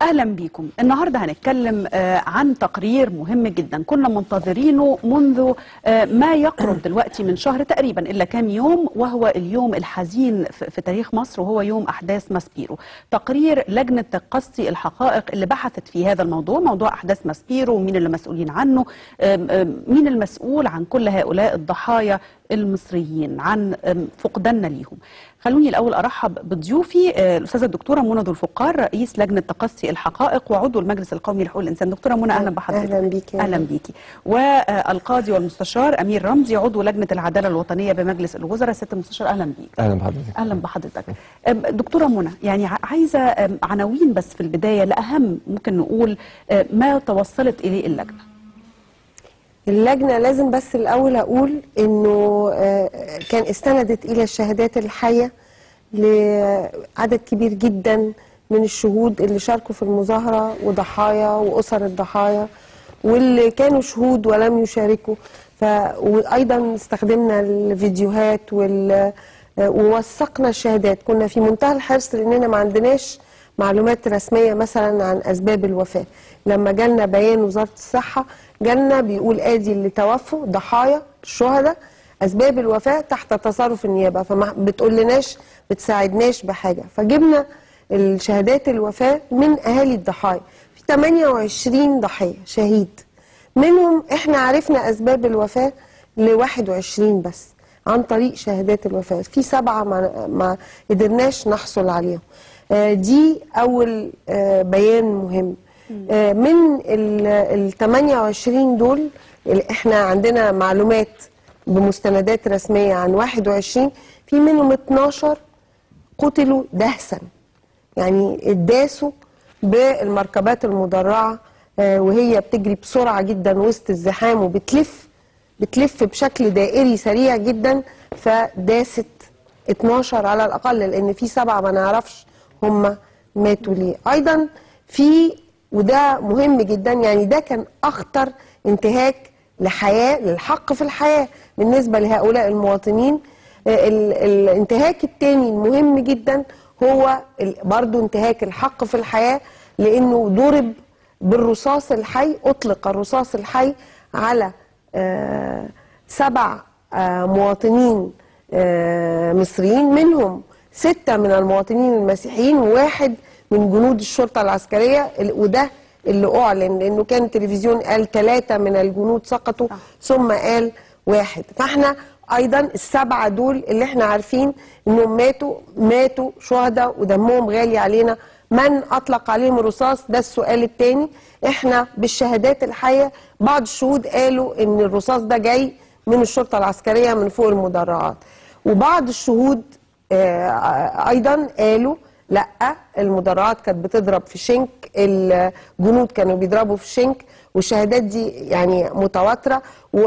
اهلا بيكم النهارده هنتكلم آه، عن تقرير مهم جدا كنا منتظرينه منذ آه، ما يقرب دلوقتي من شهر تقريبا الا كام يوم وهو اليوم الحزين في في تاريخ مصر وهو يوم احداث ماسبيرو تقرير لجنه تقصي الحقائق اللي بحثت في هذا الموضوع موضوع احداث ماسبيرو ومين اللي مسؤولين عنه آم، آم، مين المسؤول عن كل هؤلاء الضحايا المصريين عن آم، فقداننا ليهم خلوني الاول ارحب بضيوفي آه، الاستاذه الدكتوره منى ذو الفقار رئيس لجنه تقصي الحقائق وعضو المجلس القومي لحقوق الانسان دكتوره منى اهلا بحضرتك أهلاً بيكي. اهلا بيكي والقاضي والمستشار امير رمزي عضو لجنه العداله الوطنيه بمجلس الوزراء ست المستشار اهلا بيك اهلا بحضرتك اهلا بحضرتك أم، دكتوره منى يعني ع- عايزه أم، عناوين بس في البدايه لاهم ممكن نقول أم، ما توصلت اليه اللجنه اللجنة لازم بس الأول أقول إنه آه، كان استندت إلى الشهادات الحية لعدد كبير جدا من الشهود اللي شاركوا في المظاهرة وضحايا وأسر الضحايا واللي كانوا شهود ولم يشاركوا ف... وأيضا استخدمنا الفيديوهات وال... آه، ووثقنا الشهادات كنا في منتهى الحرص لأننا ما عندناش معلومات رسمية مثلا عن أسباب الوفاة لما جالنا بيان وزارة الصحة جالنا بيقول آدي اللي توفوا ضحايا الشهداء أسباب الوفاة تحت تصرف النيابة فما بتقولناش بتساعدناش بحاجة فجبنا الشهادات الوفاة من أهالي الضحايا في 28 ضحية شهيد منهم احنا عرفنا أسباب الوفاة ل 21 بس عن طريق شهادات الوفاة في سبعة ما, ما قدرناش نحصل عليهم آه، دي أول آه، بيان مهم آه، من ال 28 دول اللي احنا عندنا معلومات بمستندات رسمية عن 21 في منهم 12 قتلوا دهسا يعني اتداسوا بالمركبات المدرعة آه، وهي بتجري بسرعة جدا وسط الزحام وبتلف بتلف بشكل دائري سريع جدا فداست 12 على الأقل لأن في سبعة ما نعرفش هم ماتوا ليه أيضا في وده مهم جدا يعني ده كان أخطر انتهاك لحياة للحق في الحياة بالنسبة لهؤلاء المواطنين آه، ال- الانتهاك التاني المهم جدا هو ال- برضو انتهاك الحق في الحياة لأنه ضرب بالرصاص الحي أطلق الرصاص الحي على آه، سبع آه، مواطنين آه، مصريين منهم ستة من المواطنين المسيحيين وواحد من جنود الشرطة العسكرية ال- وده اللي أعلن لأنه كان التلفزيون قال ثلاثة من الجنود سقطوا ثم قال واحد فاحنا أيضا السبعة دول اللي احنا عارفين إنهم ماتوا ماتوا شهداء ودمهم غالي علينا من أطلق عليهم الرصاص ده السؤال التاني احنا بالشهادات الحية بعض الشهود قالوا إن الرصاص ده جاي من الشرطة العسكرية من فوق المدرعات وبعض الشهود آه، ايضا قالوا لا المدرعات كانت بتضرب في شنك الجنود كانوا بيضربوا في شنك والشهادات دي يعني متواتره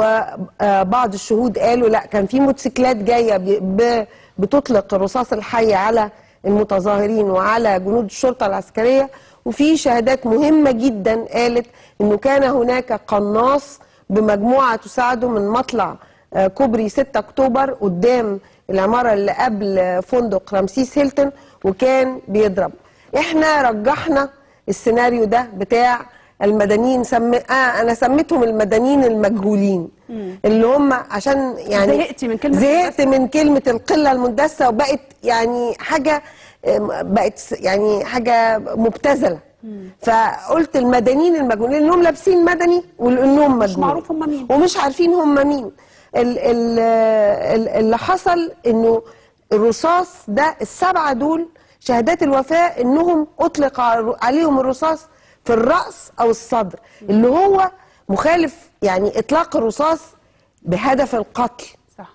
وبعض الشهود قالوا لا كان في موتوسيكلات جايه ب- ب- بتطلق الرصاص الحي على المتظاهرين وعلى جنود الشرطه العسكريه وفي شهادات مهمه جدا قالت انه كان هناك قناص بمجموعه تساعده من مطلع آه، كوبري 6 اكتوبر قدام العماره اللي قبل فندق رمسيس هيلتون وكان بيضرب احنا رجحنا السيناريو ده بتاع المدنيين سم... آه انا سميتهم المدنيين المجهولين اللي هم عشان يعني زهقتي من كلمة زهقت من كلمه القله المندسه وبقت يعني حاجه آم، بقت س- يعني حاجه مبتذله فقلت المدنيين المجهولين انهم لابسين مدني ولانهم مجهولين معروف هم مين. ومش عارفين هم مين ال ال ال اللي حصل انه الرصاص ده السبعه دول شهادات الوفاه انهم اطلق ع- عليهم الرصاص في الراس او الصدر اللي هو مخالف يعني اطلاق الرصاص بهدف القتل صح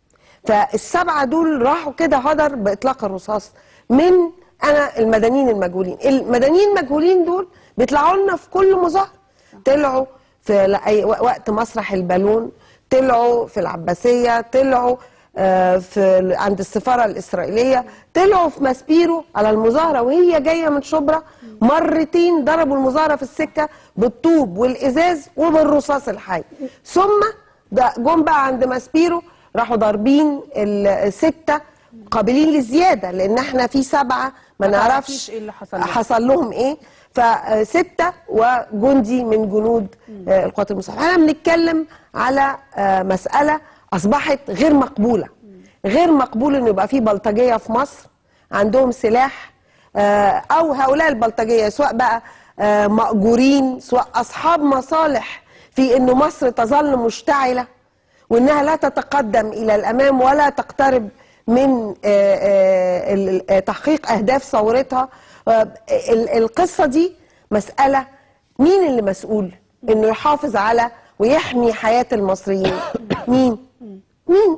فالسبعه دول راحوا كده هدر باطلاق الرصاص من انا المدنيين المجهولين المدنيين المجهولين دول بيطلعوا لنا في كل مظاهره طلعوا في ل- أي- وقت مسرح البالون طلعوا في العباسيه طلعوا آه، في ال- عند السفاره الاسرائيليه طلعوا في ماسبيرو على المظاهره وهي جايه من شبرا مرتين ضربوا المظاهره في السكه بالطوب والازاز وبالرصاص الحي ثم ده جم بقى عند ماسبيرو راحوا ضاربين الستة قابلين للزيادة لأن احنا في سبعة ما ما تعرفيش نعرفش إيه اللي حصل لهم. حصل لهم ايه فستة وجندي من جنود آه، القوات المسلحة احنا بنتكلم على آه، مسألة أصبحت غير مقبولة غير مقبول إنه يبقى في بلطجية في مصر عندهم سلاح آه، أو هؤلاء البلطجية سواء بقى آه، مأجورين سواء أصحاب مصالح في إنه مصر تظل مشتعلة وإنها لا تتقدم إلى الأمام ولا تقترب من آه، آه، ال- آه، تحقيق أهداف ثورتها آه، ال- القصة دي مسألة مين اللي مسؤول إنه يحافظ على ويحمي حياة المصريين مين مين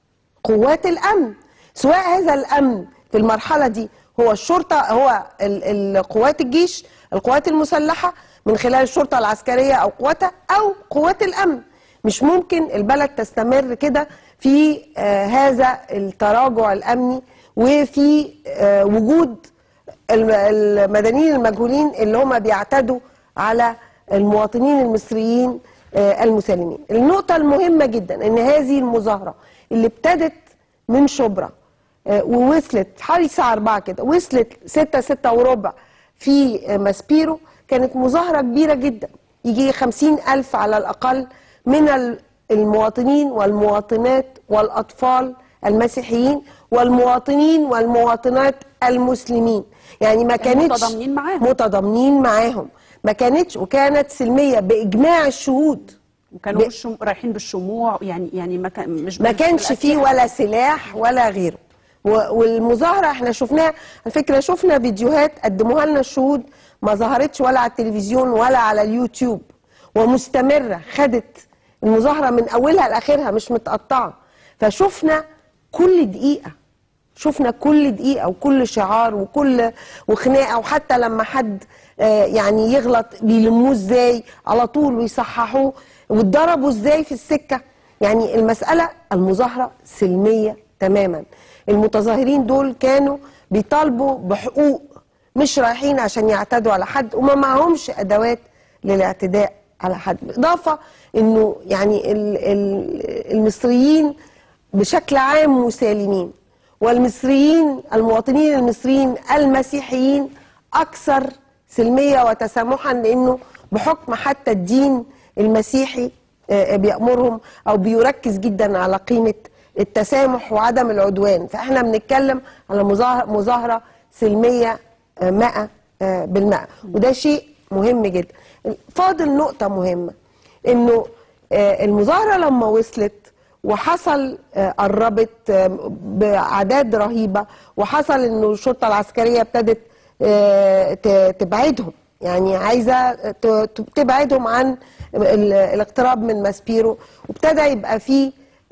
قوات الامن سواء هذا الامن في المرحله دي هو الشرطه هو ال- ال- قوات الجيش القوات المسلحه من خلال الشرطه العسكريه او قواتها او قوات الامن مش ممكن البلد تستمر كده في آه هذا التراجع الامني وفي آه وجود الم- المدنيين المجهولين اللي هم بيعتدوا على المواطنين المصريين آه، المسالمين النقطة المهمة جدا ان هذه المظاهرة اللي ابتدت من شبرا آه، ووصلت حوالي الساعة 4 كده وصلت 6 6 وربع في آه، ماسبيرو كانت مظاهرة كبيرة جدا يجي 50 ألف على الأقل من ال- المواطنين والمواطنات والأطفال المسيحيين والمواطنين والمواطنات المسلمين يعني ما كانتش متضامنين معاهم. متضامنين معاهم ما كانتش وكانت سلمية بإجماع الشهود وكانوا ب- بالشم... رايحين بالشموع يعني يعني ما كان مش ما مش كانش فيه بالأسلحة. ولا سلاح ولا غيره و- والمظاهره احنا شفناها على فكره شفنا فيديوهات قدموها لنا الشهود ما ظهرتش ولا على التلفزيون ولا على اليوتيوب ومستمره خدت المظاهره من اولها لاخرها مش متقطعه فشفنا كل دقيقه شفنا كل دقيقة وكل شعار وكل وخناقة وحتى لما حد آه، يعني يغلط بيلموه ازاي على طول ويصححوه واتضربوا ازاي في السكة يعني المسألة المظاهرة سلمية تماما المتظاهرين دول كانوا بيطالبوا بحقوق مش رايحين عشان يعتدوا على حد وما معهمش أدوات للاعتداء على حد بالإضافة إنه يعني ال- ال- المصريين بشكل عام مسالمين والمصريين المواطنين المصريين المسيحيين اكثر سلميه وتسامحا لانه بحكم حتى الدين المسيحي آه، بيامرهم او بيركز جدا على قيمه التسامح وعدم العدوان فاحنا بنتكلم على مظاهره مظاهره سلميه آه، مئة آه، بالمئة وده شيء مهم جدا فاضل نقطه مهمه انه آه، المظاهره لما وصلت وحصل آه، قربت آه، باعداد رهيبه وحصل انه الشرطه العسكريه ابتدت آه، ت- تبعدهم يعني عايزه ت- ت- تبعدهم عن ال- الاقتراب من ماسبيرو وابتدى يبقى فيه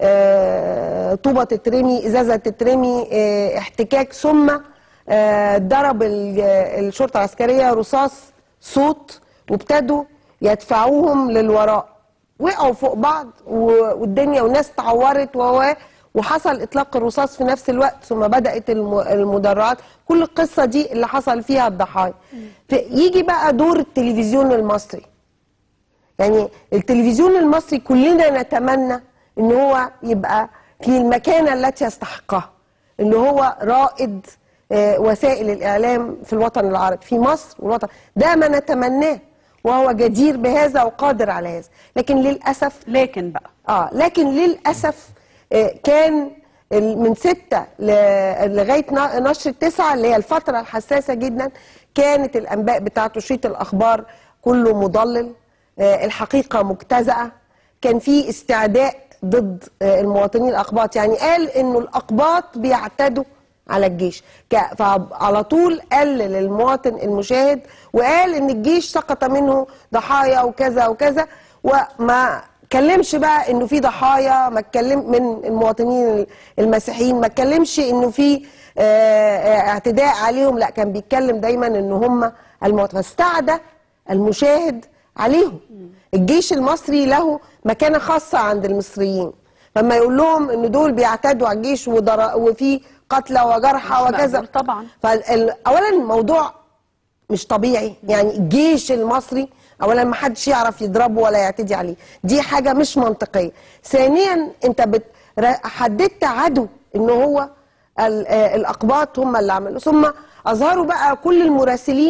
آه، طوبه تترمي ازازه تترمي آه، احتكاك ثم آه، ضرب ال- الشرطه العسكريه رصاص صوت وابتدوا يدفعوهم للوراء وقعوا فوق بعض و- والدنيا والناس اتعورت و وحصل اطلاق الرصاص في نفس الوقت ثم بدات الم- المدرعات كل القصه دي اللي حصل فيها الضحايا يجي بقى دور التلفزيون المصري يعني التلفزيون المصري كلنا نتمنى ان هو يبقى في المكانه التي يستحقها ان هو رائد آه، وسائل الاعلام في الوطن العربي في مصر والوطن ده ما نتمناه وهو جدير بهذا وقادر على هذا لكن للاسف لكن بقى اه لكن للاسف آه، كان ال- من ستة ل- لغايه ن- نشر تسعة اللي هي الفتره الحساسه جدا كانت الانباء بتاعته شيط الاخبار كله مضلل آه، الحقيقه مجتزأه كان في استعداء ضد آه، المواطنين الاقباط يعني قال انه الاقباط بيعتدوا على الجيش ك- فعلى طول قلل المواطن المشاهد وقال ان الجيش سقط منه ضحايا وكذا وكذا وما اتكلمش بقى انه في ضحايا ما اتكلم من المواطنين المسيحيين ما اتكلمش انه في آه، آه، اعتداء عليهم لا كان بيتكلم دايما ان هم المواطن فاستعدى المشاهد عليهم الجيش المصري له مكانه خاصه عند المصريين لما يقول لهم ان دول بيعتدوا على الجيش وضر- وفي قتلى وجرحى مش وكذا مقبول طبعا. فاولا الموضوع مش طبيعي يعني الجيش المصري اولا ما حدش يعرف يضربه ولا يعتدي عليه دي حاجه مش منطقيه ثانيا انت بت... ر- حددت عدو ان هو ال- آه، الاقباط هم اللي عملوا ثم اظهروا بقى كل المراسلين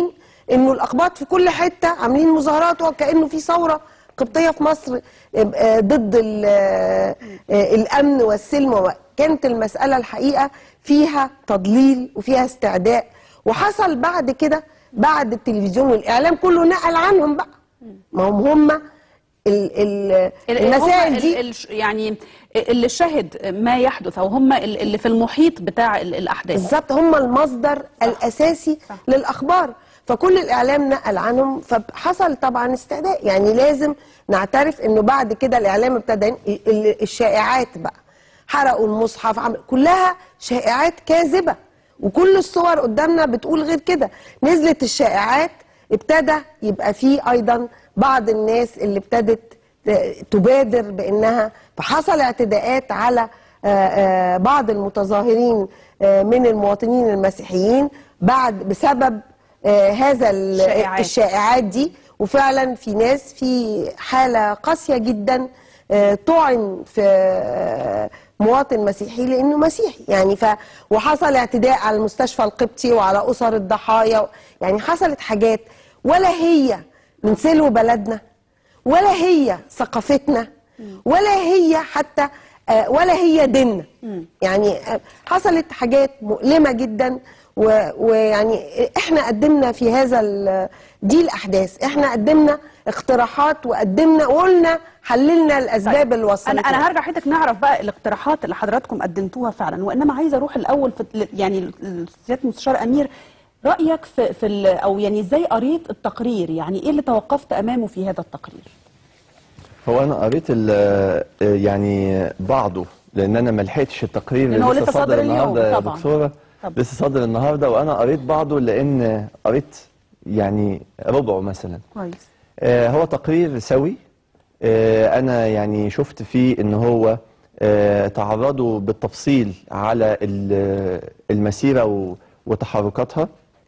انه الاقباط في كل حته عاملين مظاهرات وكانه في ثوره قبطيه في مصر آه، ضد ال- آه، آه، الامن والسلم كانت المساله الحقيقه فيها تضليل وفيها استعداء وحصل بعد كده بعد التلفزيون والاعلام كله نقل عنهم بقى ما هم هم ال- ال- المسائل هم دي ال- ال- يعني اللي شهد ما يحدث او هم ال- اللي في المحيط بتاع ال- الاحداث بالظبط هم المصدر الاساسي صح. للاخبار فكل الاعلام نقل عنهم فحصل طبعا استعداء يعني لازم نعترف انه بعد كده الاعلام ابتدى ين- ال- الشائعات بقى حرقوا المصحف عمل كلها شائعات كاذبه وكل الصور قدامنا بتقول غير كده نزلت الشائعات ابتدى يبقى فيه ايضا بعض الناس اللي ابتدت ت- تبادر بانها فحصل اعتداءات على آه، آه، بعض المتظاهرين آه، من المواطنين المسيحيين بعد بسبب آه، هذا ال- الشائعات. الشائعات دي وفعلا في ناس في حاله قاسيه جدا آه، طعن في آه، مواطن مسيحي لانه مسيحي يعني ف وحصل اعتداء على المستشفى القبطي وعلى اسر الضحايا يعني حصلت حاجات ولا هي من سلو بلدنا ولا هي ثقافتنا ولا هي حتى آه، ولا هي ديننا يعني آه، حصلت حاجات مؤلمة جدا و- ويعني احنا قدمنا في هذا ال- دي الاحداث احنا قدمنا اقتراحات وقدمنا وقلنا حللنا الاسباب طيب. اللي وصلت انا انا لها. هرجع حضرتك نعرف بقى الاقتراحات اللي حضراتكم قدمتوها فعلا وانما عايزه اروح الاول في يعني سياده المستشار امير رايك في في ال- او يعني ازاي قريت التقرير يعني ايه اللي توقفت امامه في هذا التقرير هو انا قريت ال- يعني بعضه لان انا ما لحقتش التقرير لأن هو اللي لسه صادر اليوم النهارده يا طبعاً. دكتوره طبعاً. لسه صادر النهارده وانا قريت بعضه لان قريت يعني ربعه مثلا كويس آه، هو تقرير سوي آه، انا يعني شفت فيه ان هو آه، تعرضوا بالتفصيل على ال- المسيره و- وتحركاتها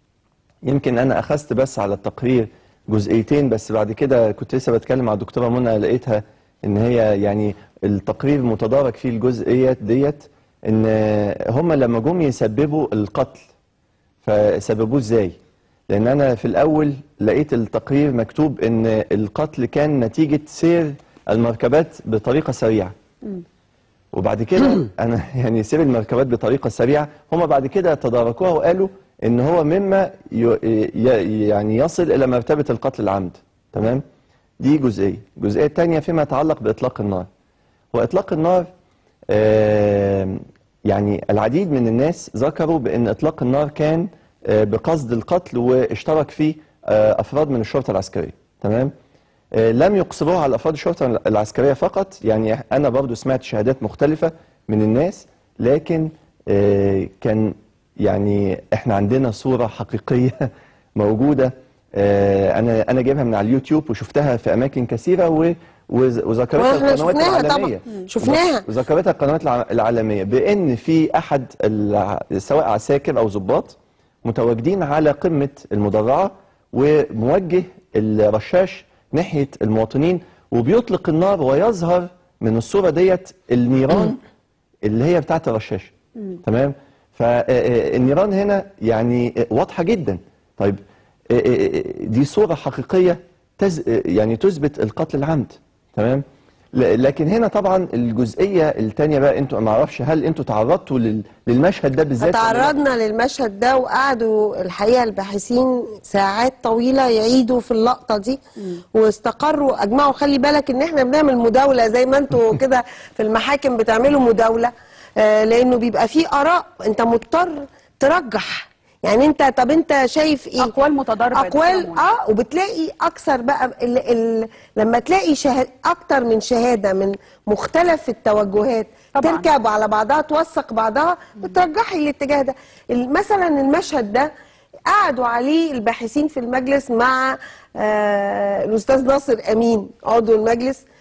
يمكن انا اخذت بس على التقرير جزئيتين بس بعد كده كنت لسه بتكلم مع الدكتوره منى لقيتها ان هي يعني التقرير متدارك فيه الجزئيات ديت ان هم لما جم يسببوا القتل فسببوه ازاي لان انا في الاول لقيت التقرير مكتوب ان القتل كان نتيجه سير المركبات بطريقه سريعه وبعد كده انا يعني سير المركبات بطريقه سريعه هم بعد كده تداركوها وقالوا ان هو مما ي- ي- يعني يصل الى مرتبه القتل العمد تمام دي جزئيه الجزئيه الثانيه فيما يتعلق باطلاق النار واطلاق النار آم، يعني العديد من الناس ذكروا بان اطلاق النار كان آه، بقصد القتل واشترك فيه آه، افراد من الشرطه العسكريه تمام آه، لم يقصروها على افراد الشرطه العسكريه فقط يعني انا برضو سمعت شهادات مختلفه من الناس لكن آه، كان يعني احنا عندنا صوره حقيقيه موجوده آه، انا انا جايبها من على اليوتيوب وشفتها في اماكن كثيره و وز- وذكرتها واحنا القنوات شفناها طبعا. العالميه شفناها. وذكرتها القنوات الع- العالميه بان في احد الع- سواء عساكر او ضباط متواجدين على قمه المدرعه وموجه الرشاش ناحيه المواطنين وبيطلق النار ويظهر من الصوره ديت النيران اللي هي بتاعت الرشاش تمام فالنيران هنا يعني آه، واضحه جدا طيب آه، آه، آه، دي صوره حقيقيه تز يعني تثبت القتل العمد تمام ل- لكن هنا طبعا الجزئيه الثانيه بقى انتوا ما اعرفش هل انتوا تعرضتوا لل- للمشهد ده بالذات ولا لا؟ تعرضنا للمشهد ده وقعدوا الحقيقه الباحثين ساعات طويله يعيدوا في اللقطه دي واستقروا اجمعوا خلي بالك ان احنا بنعمل مداوله زي ما انتوا كده في المحاكم بتعملوا مداوله آه لانه بيبقى فيه اراء انت مضطر ترجح يعني انت طب انت شايف ايه أقوال متضاربة يا اقوال دكتورة منى. اه وبتلاقي اكثر بقى ال ال لما تلاقي شهاد اكتر من شهاده من مختلف التوجهات طبعاً. تركب على بعضها توثق بعضها بترجحي الاتجاه ده ال- مثلا المشهد ده قعدوا عليه الباحثين في المجلس مع آه الاستاذ ناصر امين عضو المجلس